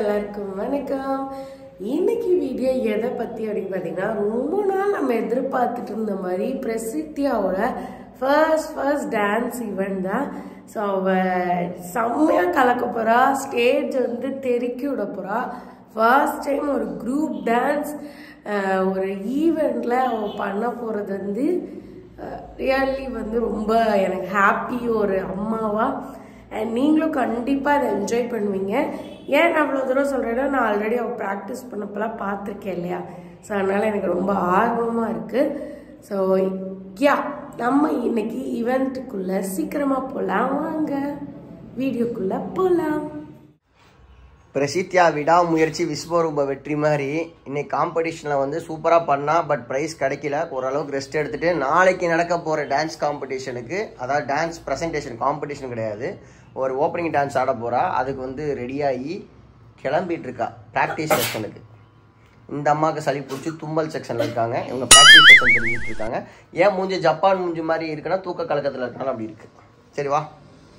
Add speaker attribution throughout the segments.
Speaker 1: எல்லாருக்கும் வணக்கம் இன்னைக்கு வீடியோ எதை பத்தி அப்படின்னு பார்த்தீங்கன்னா ரொம்ப நாள் நம்ம எதிர்பார்த்துட்டு இருந்த மாதிரி பிரசித்தியாவோட ஃபர்ஸ்ட் ஃபர்ஸ்ட் டான்ஸ் ஈவெண்ட் தான் ஸோ அவ செம்மையாக கலக்க போறா ஸ்டேஜ் வந்து தெருக்கி விட போறா ஃபர்ஸ்ட் டைம் ஒரு குரூப் டான்ஸ் ஒரு ஈவெண்ட்ல அவ பண்ண போறது வந்து ரியல்லி வந்து ரொம்ப எனக்கு ஹாப்பி ஒரு அம்மாவா அண்ட் நீங்களும் கண்டிப்பாக அதை என்ஜாய் பண்ணுவீங்க ஏன் நான் அவ்வளோ தூரம் சொல்கிறேன்னா நான் ஆல்ரெடி அவள் ப்ராக்டிஸ் பண்ணப்பெல்லாம் பார்த்துருக்கேன் இல்லையா ஸோ அதனால் எனக்கு ரொம்ப ஆர்வமாக இருக்குது ஸோ யா நம்ம இன்னைக்கு ஈவெண்ட்டுக்குள்ளே சீக்கிரமாக போகலாம் வாங்க வீடியோக்குள்ளே போகலாம்
Speaker 2: பிரசித்தியா விடாமுயற்சி விஸ்வரூப வெற்றி மாதிரி இன்னைக்கு காம்படிஷனில் வந்து சூப்பராக பண்ணா பட் ப்ரைஸ் கிடைக்கல ஓரளவுக்கு ரெஸ்ட் எடுத்துட்டு நாளைக்கு நடக்க போகிற டான்ஸ் காம்படிஷனுக்கு அதாவது டான்ஸ் ப்ரெசன்டேஷன் காம்படிஷன் கிடையாது ஒரு ஓப்பனிங் டான்ஸ் ஆட போகிறா அதுக்கு வந்து ரெடியாகி கிளம்பிட்டு இருக்கா ப்ராக்டிஸ் செக்ஷனுக்கு இந்த அம்மாவுக்கு சளி பிடிச்சி தும்மல் செக்ஷனில் இருக்காங்க இவங்க ப்ராக்டிஸ் செக்ஷன் தெரிஞ்சுட்டு இருக்காங்க ஏன் மூஞ்சி ஜப்பான் மூஞ்சி மாதிரி இருக்குன்னா தூக்க கலக்கத்தில் இருக்கனால அப்படி இருக்கு சரி வா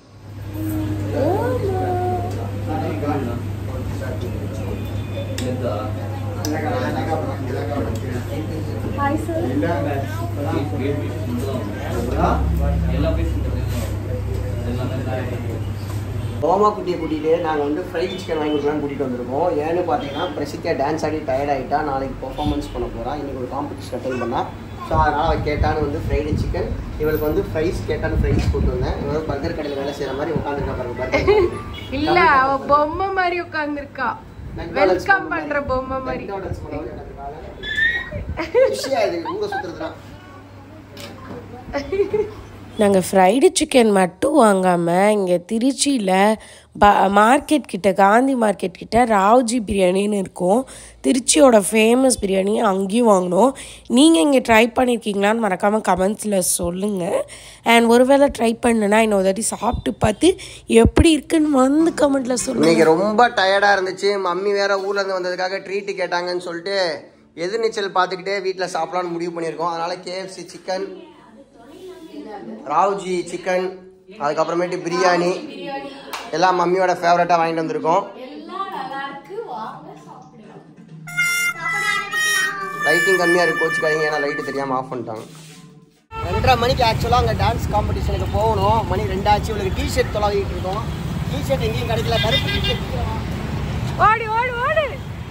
Speaker 2: கோமா குட்டியை கூட்டிகிட்டு நாங்கள் வந்து ஃப்ரைட் சிக்கன் வாங்கி கொடுக்கலாம்னு கூட்டிகிட்டு வந்திருக்கோம் ஏன்னு பார்த்தீங்கன்னா பிரசித்தியா டான்ஸ் ஆடி டயர்ட் ஆகிட்டா நாளைக்கு பெர்ஃபார்மன்ஸ் பண்ண போகிறா இன்றைக்கி ஒரு காம்படிஷன் அட்டன் பண்ணா ஸோ அதனால் அவள் கேட்டான்னு வந்து ஃப்ரைடு சிக்கன் இவளுக்கு வந்து ஃப்ரைஸ் கேட்டான்னு ஃப்ரைஸ் கூட்டு வந்தேன் இவங்க பர்கர் கடையில் வேலை செய்கிற மாதிரி உட்காந்துருக்கா பாருங்க பர்கர்
Speaker 1: இல்ல அவ பொம்மை மாதிரி உட்காந்துருக்கா வெல்கம் பண்ற பொம்மை மாதிரி
Speaker 2: ஊரை சுற்றுறதுலாம்
Speaker 1: நாங்கள் ஃப்ரைடு சிக்கன் மட்டும் வாங்காமல் இங்கே திருச்சியில் ப மார்க்கெட் கிட்ட காந்தி மார்க்கெட் கிட்ட ராவ்ஜி பிரியாணின்னு இருக்கும் திருச்சியோட ஃபேமஸ் பிரியாணி அங்கேயும் வாங்கினோம் நீங்கள் இங்கே ட்ரை பண்ணியிருக்கீங்களான்னு மறக்காமல் கமெண்ட்ஸில் சொல்லுங்கள் அண்ட் ஒருவேளை ட்ரை பண்ணுனா இன்னொரு தாட்டி சாப்பிட்டு பார்த்து எப்படி இருக்குன்னு வந்து கமெண்ட்டில் சொல்லுங்கள்
Speaker 2: இன்னைக்கு ரொம்ப டயர்டாக இருந்துச்சு மம்மி வேற ஊர்ல இருந்து வந்ததுக்காக ட்ரீட் கேட்டாங்கன்னு சொல்லிட்டு எதிர்நீச்சல் பார்த்துக்கிட்டே வீட்டில் சாப்பிடலாம்னு முடிவு பண்ணியிருக்கோம் அதனால கேஎஃப்சி சிக்கன் ராவ்ஜி சிக்கன் அதுக்கப்புறமேட்டு பிரியாணி எல்லாம் மம்மியோட ஃபேவரட்டாக வாங்கிட்டு வந்திருக்கோம் லைட்டிங் கம்மியாக இருக்கு கோச்சுக்காதீங்க ஏன்னா லைட்டு தெரியாமல் ஆஃப் பண்ணிட்டாங்க ரெண்டரை மணிக்கு ஆக்சுவலாக அங்கே டான்ஸ் காம்படிஷனுக்கு போகணும் மணி ரெண்டாச்சு இவளுக்கு டிஷர்ட் தொலைவிட்டு இருக்கோம் டிஷர்ட் எங்கேயும் கிடைக்கல கருப்பு டிஷர்ட்
Speaker 1: ஓடி ஓடி ஓடி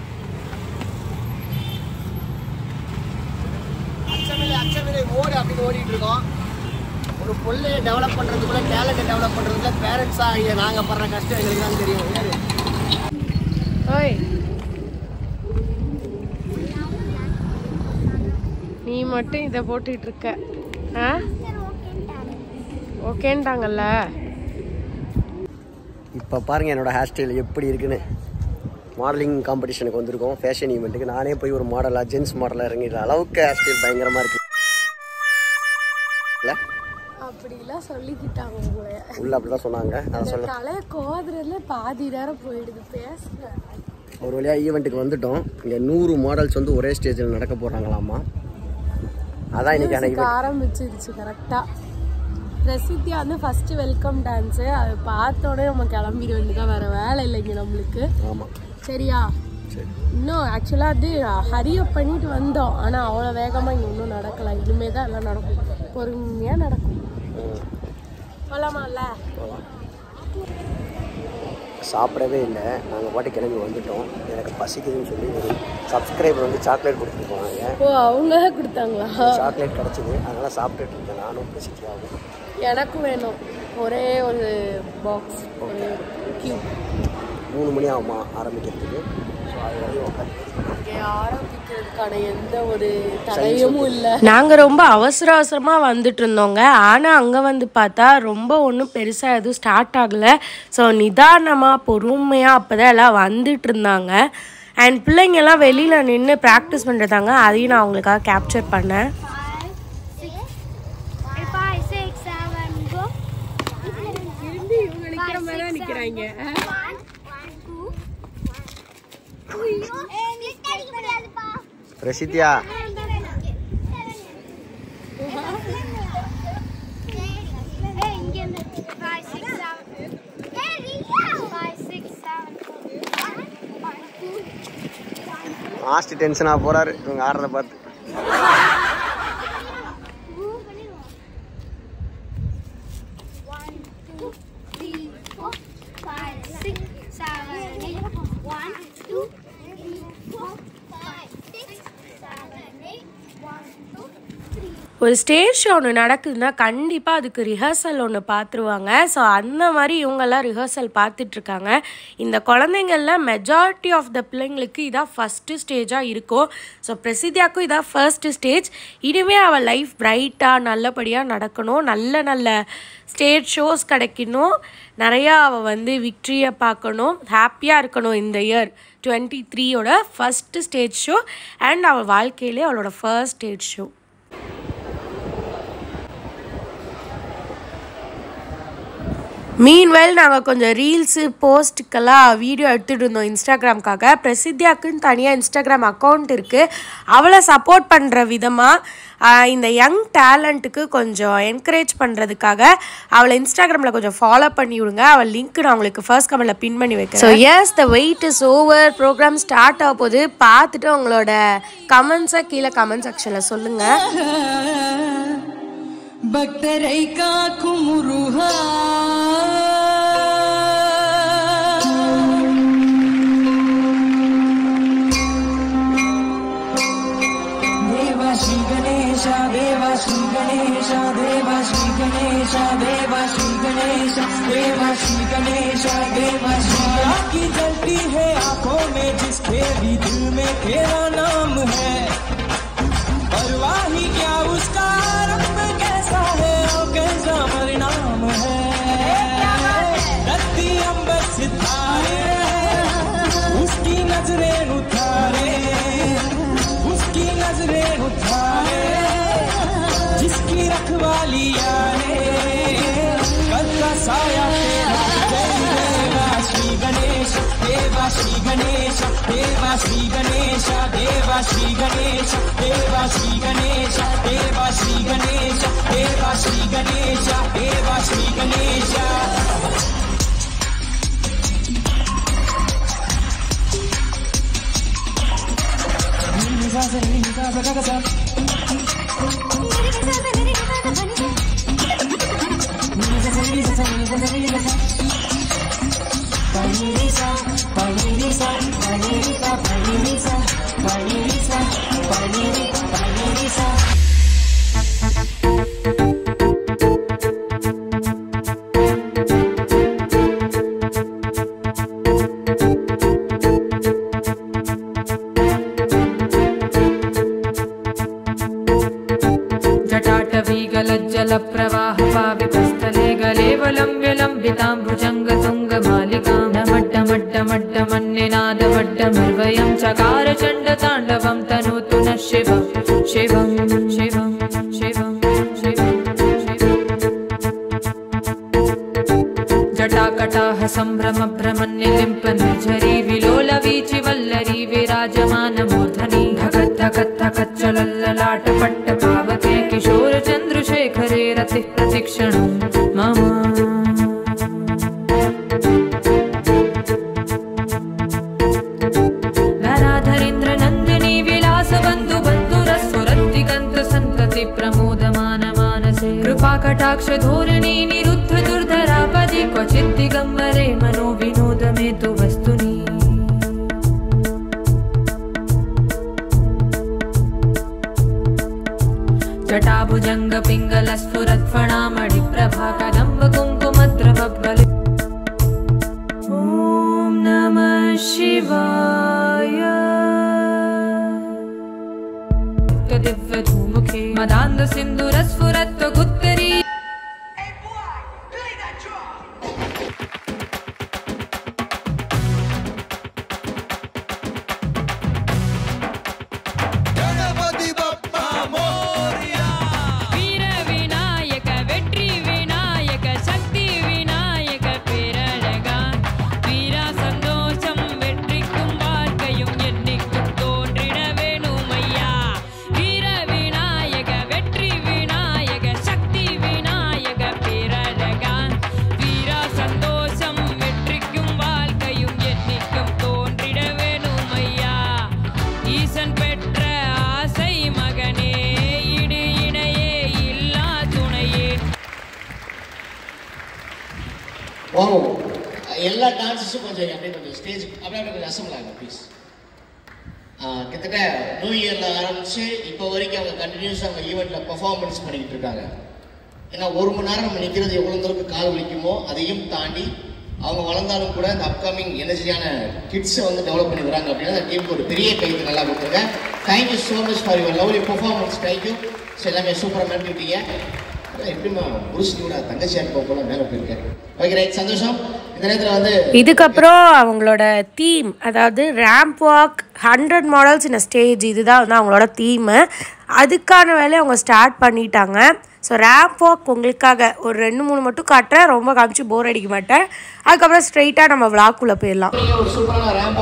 Speaker 2: அச்சமில்லை அச்சமில்லை ஓடு அப்படின்னு ஓடிட்டு இருக்கோம் ஒரு பொல்லையை டெவலப் பண்ணுறதுக்குள்ள டேலண்ட்டை டெவலப் பண்ணுறதுக்குள்ள பேரண்ட்ஸாக இங்கே நாங்கள் படுற கஷ்டம் எங்களுக்கு தான் தெரியும் ஏறு.
Speaker 1: ஓய் நீ மட்டும் இதை போட்டுட்டு இருக்க ஆ ஓகேன்ட்டாங்கல்ல
Speaker 2: இப்போ பாருங்க என்னோட ஹேர் ஸ்டைல் எப்படி இருக்குன்னு மாடலிங் காம்படிஷனுக்கு வந்திருக்கோம் ஃபேஷன் ஈவெண்ட்டுக்கு நானே போய் ஒரு மாடலாக ஜென்ஸ் மாடலாக இறங்கிடுற அளவுக்கு ஹேர் ஸ்டைல் பயங்கரமாக இருக்கு இல்லை
Speaker 1: அப்படிலாம் சொல்லிக்கிட்டாங்க உங்களை
Speaker 2: உள்ள அப்படி தான் சொன்னாங்க அதை சொல்ல
Speaker 1: தலைய கோதுறதுல பாதி நேரம் போயிடுது பேசுற
Speaker 2: ஒரு வழியாக ஈவெண்ட்டுக்கு வந்துட்டோம் இங்கே நூறு மாடல்ஸ் வந்து ஒரே ஸ்டேஜில் நடக்க போகிறாங்களாமா அதான் இன்னைக்கான ஈவெண்ட்
Speaker 1: ஆரம்பிச்சிருச்சு கரெக்டா பிரசித்தியா வந்து ஃபர்ஸ்ட் வெல்கம் டான்ஸு அது பார்த்தோடனே நம்ம கிளம்பிட வேண்டியதான் வேற வேலை இல்லைங்க நம்மளுக்கு
Speaker 2: ஆமாம்
Speaker 1: சரியா
Speaker 2: சரி
Speaker 1: இன்னும் ஆக்சுவலாக அது ஹரியப் பண்ணிட்டு வந்தோம் ஆனால் அவ்வளோ வேகமாக இங்கே இன்னும் நடக்கல இனிமே தான் எல்லாம் நடக்கும் பொறுமையாக நடக்கும்
Speaker 2: ம்.
Speaker 1: போலாமால்ல
Speaker 2: சாப்பிடவே இல்லை நாங்கள் பாட்டு கிளம்பி வந்துட்டோம் எனக்கு பசிக்குதுன்னு சொல்லி ஒரு சப்ஸ்கிரைபர் வந்து சாக்லேட் கொடுத்துட்டு போனாங்க
Speaker 1: ஓ அவங்க தான் கொடுத்தாங்களா
Speaker 2: சாக்லேட் கிடச்சிது அதனால் சாப்பிட்டுட்டு இருக்கேன் நானும் பசிக்காகும்
Speaker 1: எனக்கும் வேணும் ஒரே ஒரு பாக்ஸ் ஒரே கியூப்
Speaker 2: மூணு மணி ஆகுமா ஆரம்பிக்கிறதுக்கு ஸோ அது வரையும் உட்காந்து
Speaker 1: ஆரம்பிக்கிறதுக்கான எந்த ஒரு தடையும் இல்லை நாங்கள் ரொம்ப அவசர அவசரமாக வந்துட்டு இருந்தோங்க ஆனால் அங்கே வந்து பார்த்தா ரொம்ப ஒன்றும் பெருசாக எதுவும் ஸ்டார்ட் ஆகலை ஸோ நிதானமாக பொறுமையாக அப்போ தான் எல்லாம் வந்துட்டு இருந்தாங்க அண்ட் பிள்ளைங்கெல்லாம் வெளியில் நின்று ப்ராக்டிஸ் பண்ணுறதாங்க அதையும் நான் அவங்களுக்காக கேப்சர் பண்ணேன்
Speaker 3: Five, six, seven, go.
Speaker 1: இவங்க நிற்கிற மாதிரி தான் நிற்கிறாங்க
Speaker 3: One, one, two, one. ஐயோ, lift அடிக்க முடியாதுப்பா.
Speaker 2: பிரசித்தியா
Speaker 3: ஏய், இங்க இருந்து. Five, six, seven. ஏய், Riya. Five, six, seven, go. One, one,
Speaker 2: master டென்ஷனாக போகிறாரு இவங்க ஆடுறத பார்த்து
Speaker 3: One, two, three, four, five, six, seven, eight. One, two, three, four, five, six, seven, eight. One, two, three.
Speaker 1: ஒரு ஸ்டேஜ் ஷோ ஒன்று நடக்குதுன்னா கண்டிப்பாக அதுக்கு ரிஹர்சல் ஒன்று பார்த்துருவாங்க ஸோ அந்த மாதிரி இவங்கெல்லாம் ரிஹர்சல் பார்த்துட்ருக்காங்க இந்த குழந்தைங்கள்ல மெஜாரிட்டி ஆஃப் த பிள்ளைங்களுக்கு இதான் ஃபஸ்ட்டு ஸ்டேஜாக இருக்கும் ஸோ பிரசித்தியாக்கும் இதான் ஃபர்ஸ்ட்டு ஸ்டேஜ் இனிமே அவள் லைஃப் பிரைட்டாக நல்லபடியாக நடக்கணும் நல்ல நல்ல ஸ்டேஜ் ஷோஸ் கிடைக்கணும் நிறையா அவள் வந்து விக்ட்ரியை பார்க்கணும் ஹாப்பியாக இருக்கணும் இந்த இயர் டுவெண்ட்டி த்ரீயோட ஃபஸ்ட்டு ஸ்டேஜ் ஷோ அண்ட் அவள் வாழ்க்கையிலே அவளோட ஃபர்ஸ்ட் ஸ்டேஜ் ஷோ மீன்வெல் நாங்கள் கொஞ்சம் ரீல்ஸு போஸ்ட்டுக்கெல்லாம் வீடியோ எடுத்துகிட்டு இருந்தோம் இன்ஸ்டாகிராம்க்காக பிரசித்தியாக்குன்னு தனியாக இன்ஸ்டாகிராம் அக்கௌண்ட் இருக்குது அவளை சப்போர்ட் பண்ணுற விதமாக இந்த யங் டேலண்ட்டுக்கு கொஞ்சம் என்கரேஜ் பண்ணுறதுக்காக அவளை இன்ஸ்டாகிராமில் கொஞ்சம் ஃபாலோ பண்ணி விடுங்க அவள் லிங்க் நான் உங்களுக்கு ஃபர்ஸ்ட் கமெண்டில் பின் பண்ணி வைக்கிறேன் so as the wait is over programme start ஆக போகுது பார்த்துட்டு உங்களோட கமெண்ட்ஸை கீழே கமெண்ட் செக்ஷனில் சொல்லுங்கள்
Speaker 4: பக்தரை காக்கும் முருகா தேவா ஸ்ரீ கணேசா தேவா ஸ்ரீ கணேசா தேவா ஸ்ரீ கணேசா தேவா ஸ்ரீ கணேசா தேவா ஸ்ரீ கணேசா தேவா ஸ்ரீ की जलती है आंखों में जिसके भी दिल में तेरा नाम है परवाह ही क्या उसका रंग कैसा है और कैसा परिणाम है धरती अंबर सितारे उसकी नजरें उठारे उसकी नजरें उठारे जिसकी रखवाली आए कल का साया तेरा देवा श्री गणेश देवा श्री गणेश देवा श्री गणेश देवा श्री गणेश देवा श्री गणेश देवा श्री गणेश देवा श्री गणेश देवा श्री गणेश
Speaker 5: जटाटवीगलज्जलप्रवाहपावितस्थले गलेवलम्ब्य लम्बिताम्बुजङ्गतुङ्गमालिकां नमड्डमड्डमड्डमन्निनादमड्डमर्वयं चकार चण्डताण्डवं तनोतु नः शिवं शिवं शिवं शिवं शिवं जटाकटाः सम्भ्रमभ्रमन्निलिम्प निर्झरी विलोलवीचि वल्लरी विराजमानमूर्धनि धगत् धगत् धगच्चलल्ललाट पट्ट पावके किशोर चन्द्रशेखरे रतिः प्रतिक्षणं मम नराधरेन्द्र नन्दिनी विलास बन्धु बन्धुरस्फुरत्तिकन्त सन्तति प्रमोदमान मानसे कृपा कटाक्ष धोरिणी निरुद्ध दुर्धरापदि क्वचित् दिगम्बरे मनो विनोद मे तु वस्तुनि जटाभुजङ्ग पिङ्गल स्फुरत्फणामणि प्रभा कदम्ब कुङ्कुमद्रवबले ॐ नमः शिवाय दिव्यधूमुखे मदान्ध सिन्दुरस्फुरत्वगुत्तरी வீர விநாயக வெற்றி விநாயக சக்தி விநாயக பேரழகா வீரா சந்தோஷம் வெற்றிக்கும் வாழ்க்கையும் என்னைக்கும் தோன்றிட வேணும் ஐயா வீர விநாயக வெற்றி விநாயக
Speaker 6: வாங்க எல்லா டான்ஸஸும் கொஞ்சம் அப்படியே கொஞ்சம் ஸ்டேஜ் அப்படியே அப்படியே கொஞ்சம் அசம்பிள் ஆகும் ப்ளீஸ் கிட்டத்தட்ட நியூ இயரில் ஆரம்பிச்சு இப்போ வரைக்கும் அவங்க கண்டினியூஸாக அவங்க ஈவெண்ட்டில் பர்ஃபார்மன்ஸ் பண்ணிக்கிட்டு இருக்காங்க ஏன்னா ஒரு மணி நேரம் நம்ம நிற்கிறது எவ்வளோ தூரத்துக்கு கால் வலிக்குமோ அதையும் தாண்டி அவங்க வளர்ந்தாலும் கூட இந்த அப்கமிங் எனர்ஜியான கிட்ஸை வந்து டெவலப் பண்ணி வராங்க அப்படின்னா அந்த டீமுக்கு ஒரு பெரிய கைது நல்லா கொடுத்துருங்க thank you so much for your lovely performance thank you so எல்லாமே சூப்பராக மாட்டிவிட்டீங்க எப்படிமா புருஷனோட தங்கச்சியாக இருப்ப போல மேலே போயிருக்கேன் ஓகே ரைட் சந்தோஷம் இந்த நேரத்தில் வந்து
Speaker 1: இதுக்கப்புறம் அவங்களோட தீம் அதாவது ரேம்ப் வாக் ஹண்ட்ரட் மாடல்ஸ் இந்த ஸ்டேஜ் இதுதான் வந்து அவங்களோட தீமு அதுக்கான வேலையை அவங்க ஸ்டார்ட் பண்ணிட்டாங்க ஸோ ரேம்ப் வாக் உங்களுக்காக ஒரு ரெண்டு மூணு மட்டும் காட்டுறேன் ரொம்ப காமிச்சு போர் அடிக்க மாட்டேன் அதுக்கப்புறம் ஸ்ட்ரெயிட்டாக நம்ம விளாக்குள்ளே போயிடலாம்
Speaker 6: நீங்க ஒரு சூப்பரான ரேம்பா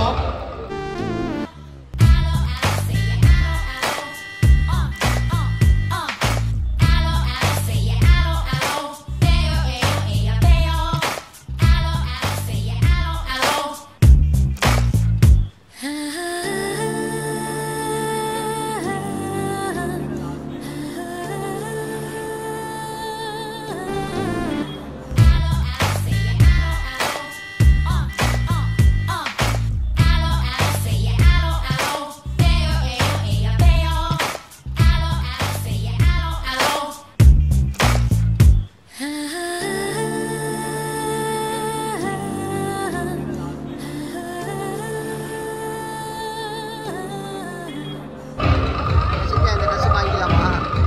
Speaker 2: இந்த ட்ரெஸ் வாங்கிக்கலாமா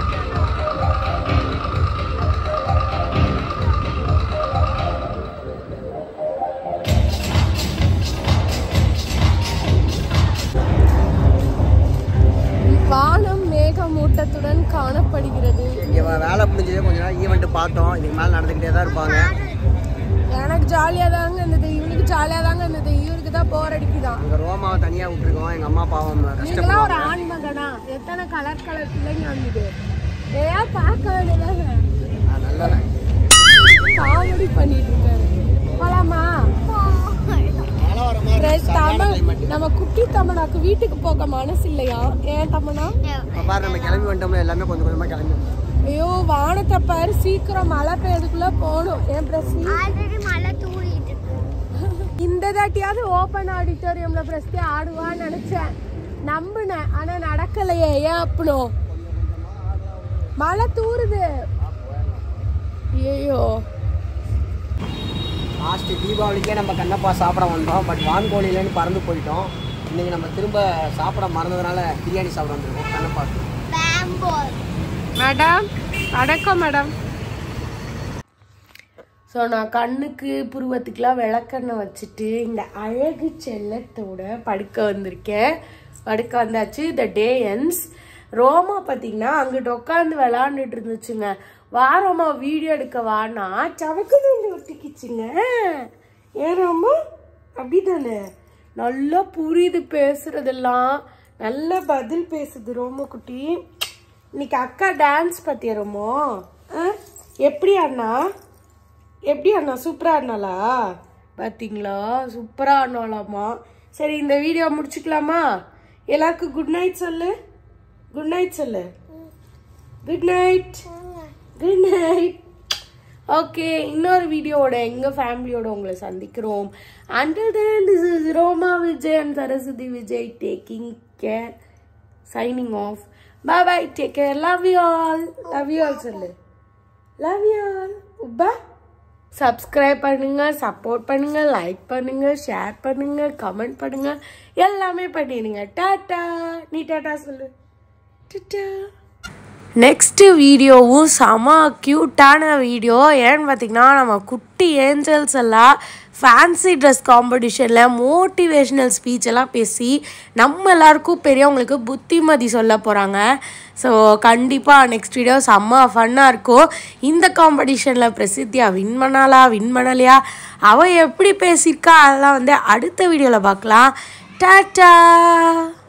Speaker 1: வானம் மேகமூட்டத்துடன் காணப்படுகிறது
Speaker 2: இங்கே வேலை முடிஞ்சதே கொஞ்ச நேரம் ஈவெண்ட் பார்த்தோம் இதுக்கு மேலே நடந்துக்கிட்டே தான் இருப்பாங்க
Speaker 1: எனக்கு ஜாலியாக தாங்க இருந்தது இவனுக்கு ஜாலியாக தாங்க இருந்தது இவருக்கு தான் போர் அடிக்குதான்
Speaker 2: அங்கே ரோமாவை தனியாக விட்டுருக்கோம் எங்கள் அம்மா பாவம்
Speaker 1: நீங்களாம் ஒரு
Speaker 2: கஷ்டப்படுவாங்க
Speaker 1: ஆண் மகனா எத்தனை கலர் கலர் பிள்ளைங்க வந்தது ஏயா பார்க்க வேண்டியதாங்க
Speaker 2: ஆ, நல்ல
Speaker 1: காமெடி பண்ணிட்டு இருக்காரு போலாமா
Speaker 2: மழை வர மாதிரி
Speaker 1: ஃப்ரெஷ்
Speaker 2: சரியான
Speaker 1: தமன்
Speaker 2: climate.
Speaker 1: நம்ம குட்டி தமனாக்கு வீட்டுக்கு போக மனசு இல்லையா ஏன் தமனா
Speaker 2: இப்போ பாரு நம்ம கிளம்பி வந்துட்டோம்ல எல்லாமே கொஞ்சம் கொஞ்சமாக கிளம்பி வந்துட்டோம்.
Speaker 1: ஐயோ வானத்தை பாரு சீக்கிரம் மழை பெய்யறதுக்குள்ள போகணும் ஏன் பிரசி
Speaker 3: ஆல்ரெடி மழை தூரிட்டு இருக்கு
Speaker 1: இந்த தாட்டியாவது ஓப்பன் ஆடிட்டோரியம்ல பிரஸ்தி ஆடுவான்னு நினைச்சேன் நம்பினேன் ஆனா நடக்கலையே ஏன் அப்பனோ மழை தூறுது ஐயோ
Speaker 2: லாஸ்ட் தீபாவளிக்கே நம்ம கண்ணப்பா சாப்பிட வந்தோம் பட் வான்கோழிலன்னு பறந்து போயிட்டோம் இன்னைக்கு நம்ம திரும்ப சாப்பிட மறந்ததுனால பிரியாணி சாப்பிட வந்திருக்கோம் கண்ணப்பா
Speaker 3: பேம்போ
Speaker 1: மேடம் வணக்கம் மேடம் ஸோ நான் கண்ணுக்கு புருவத்துக்கெலாம் விளக்கெண்ணெய் வச்சுட்டு இந்த அழகு செல்லத்தோட படுக்க வந்திருக்கேன் படுக்க வந்தாச்சு த டே என்ஸ் ரோமா பார்த்தீங்கன்னா அங்கிட்டு உட்காந்து விளாண்டுட்டு இருந்துச்சுங்க வா ரோமா வீடியோ எடுக்க வானா சவக்கு தண்டு ஒட்டிக்கிச்சுங்க ஏன் ரோமா அப்படிதானே நல்லா புரியுது பேசுறதெல்லாம் நல்ல பதில் பேசுது ரோமா குட்டி இன்னைக்கு அக்கா டான்ஸ் பத்தியா ரோமோ ஆ? எப்படி அண்ணா எப்படி அண்ணா சூப்பரா ஆடினாளா பார்த்தீங்களா சூப்பரா ஆடினாலாமா சரி இந்த வீடியோ முடிச்சுக்கலாமா எல்லாருக்கும் குட் நைட் சொல்லு குட் நைட் சொல்லு good night good night okay இன்னொரு வீடியோவோட எங்கள் ஃபேமிலியோட உங்களை சந்திக்கிறோம் until then this is Roma Vijay and Saraswathi Vijay taking care signing off bye bye take care love you all love you all சொல்லு லவ் யூ ஆல் உப்பா சப்ஸ்கிரைப் பண்ணுங்க சப்போர்ட் பண்ணுங்க லைக் பண்ணுங்க ஷேர் பண்ணுங்க கமெண்ட் பண்ணுங்க எல்லாமே பண்ணிடுங்க டாட்டா நீ டாட்டா சொல்லு டாட்டா நெக்ஸ்ட்டு வீடியோவும் செம க்யூட்டான வீடியோ ஏன்னு பார்த்தீங்கன்னா நம்ம குட்டி ஏஞ்சல்ஸ் எல்லாம் ஃபேன்சி ட்ரெஸ் காம்படிஷனில் மோட்டிவேஷ்னல் ஸ்பீச் எல்லாம் பேசி நம்ம எல்லாருக்கும் பெரியவங்களுக்கு புத்திமதி சொல்ல போகிறாங்க ஸோ கண்டிப்பாக நெக்ஸ்ட் வீடியோ செம்ம ஃபன்னாக இருக்கும் இந்த காம்படிஷனில் பிரசித்தியா வின் பண்ணாலா வின் பண்ணலையா அவள் எப்படி பேசியிருக்கா அதெல்லாம் வந்து அடுத்த வீடியோவில் பார்க்கலாம் டாட்டா